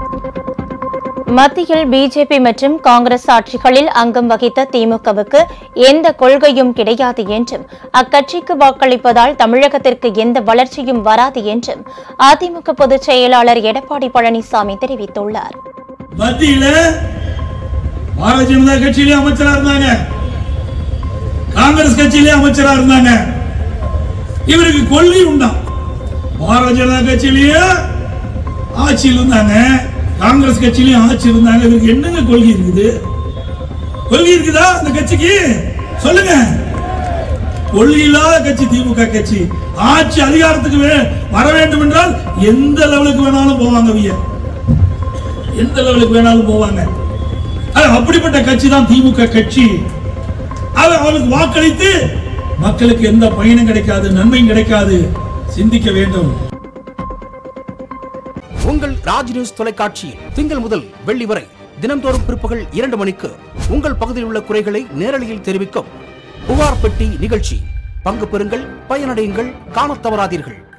மத்தியில் பிஜேபி மற்றும் காங்கிரஸ் ஆட்சிகளில் அங்கம் வகித்த திமுகவுக்கு எந்த கொள்கையும் கிடையாது என்றும் அக்கட்சிக்கு வாக்களிப்பதால் தமிழகத்திற்கு எந்த வளர்ச்சியும் வராது என்றும் அதிமுக பொதுச் செயலாளர் எடப்பாடி பழனிசாமி தெரிவித்துள்ளார் மத்தியில பாரதிய ஜனதா கட்சியிலே அமைச்சரா இருந்தாங்க காங்கிரஸ் கட்சியிலே அமைச்சரா இருந்தாங்க இவருக்கு கொள்கை உண்டாம் பாரதிய ஜனதா கட்சியிலேயே ஆட்சியில் இருந்தாங்க காங்கிரஸ் கட்சியிலேயும் ஆட்சி இருந்தாங்க இவருக்கு என்னங்க கொள்கை இருக்குது கொள்கை இருக்குதா அந்த கட்சிக்கு சொல்லுங்க கொள்கை இல்லாத கட்சி திமுக கட்சி ஆட்சி அதிகாரத்துக்கு வே- வர வேண்டும் என்றால் எந்த லெவலுக்கு வேணாலும் போவாங்க ஐயா எந்த லெவலுக்கு வேணாலும் போவாங்க அது அப்படிப்பட்ட கட்சி தான் திமுக கட்சி அது அவளுக்கு வாக்களித்து மக்களுக்கு எந்த பயனும் கிடைக்காது நன்மையும் கிடைக்காது சிந்திக்க வேண்டும் உங்கள் ராஜ் நியூஸ் தொலைக்காட்சியில் திங்கள் முதல் வெள்ளி வரை தினந்தோறும் பிற்பகல் இரண்டு மணிக்கு உங்கள் பகுதியில் உள்ள குறைகளை நேரலையில் தெரிவிக்கும் புகார் பெட்டி நிகழ்ச்சி பங்கு பெறுங்கள் பயனடையுங்கள் காணத் தவறாதீர்கள்